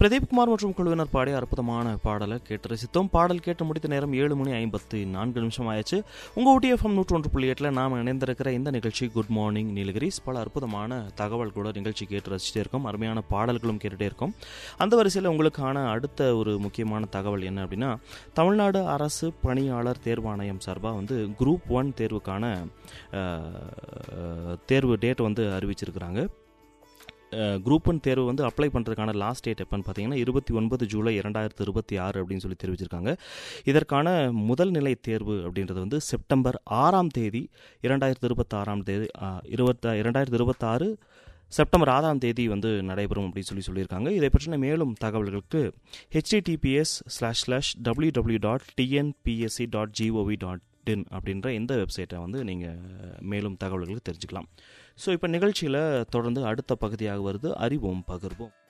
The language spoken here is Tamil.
பிரதீப் குமார் மற்றும் குழுவினர் பாடிய அற்புதமான பாடலை கேட்டு ரசித்தோம் பாடல் கேட்டு முடித்த நேரம் ஏழு மணி ஐம்பத்து நான்கு நிமிஷம் ஆயிடுச்சு உங்கள் ஊட்டி எஃப்எம் நூற்று ஒன்று புள்ளி எட்டில் நாம் இணைந்திருக்கிற இந்த நிகழ்ச்சி குட் மார்னிங் நீலகிரிஸ் பல அற்புதமான தகவல் கூட நிகழ்ச்சி கேட்டு ரசிச்சுட்டே இருக்கோம் அருமையான பாடல்களும் கேட்டுகிட்டே இருக்கோம் அந்த வரிசையில் உங்களுக்கான அடுத்த ஒரு முக்கியமான தகவல் என்ன அப்படின்னா தமிழ்நாடு அரசு பணியாளர் தேர்வாணையம் சார்பாக வந்து குரூப் ஒன் தேர்வுக்கான அஹ், தேர்வு டேட் வந்து அறிவிச்சிருக்கிறாங்க குரூப் ஒன் தேர்வு வந்து அப்ளை பண்ணுறதுக்கான லாஸ்ட் டேட் எப்போன்னு பார்த்தீங்கன்னா இருபத்தி ஒன்பது ஜூலை இரண்டாயிரத்து இருபத்தி ஆறு அப்படின்னு சொல்லி தெரிவிச்சிருக்காங்க இதற்கான முதல் நிலை தேர்வு அப்படின்றது வந்து செப்டம்பர் ஆறாம் தேதி இரண்டாயிரத்து இருபத்தாறாம் தேதி இருபத்த இரண்டாயிரத்து இருபத்தாறு செப்டம்பர் ஆறாம் தேதி வந்து நடைபெறும் அப்படின்னு சொல்லி சொல்லியிருக்காங்க இதை பற்றின மேலும் தகவல்களுக்கு HTTPS slash slash W W dot TNPSC dot GOV dot in அப்படின்ற இந்த வெப்சைட்டை வந்து நீங்கள் மேலும் தகவல்களுக்கு தெரிஞ்சுக்கலாம் ஸோ இப்போ நிகழ்ச்சியில் தொடர்ந்து அடுத்த பகுதியாக வருது அறிவோம் பகிர்வோம்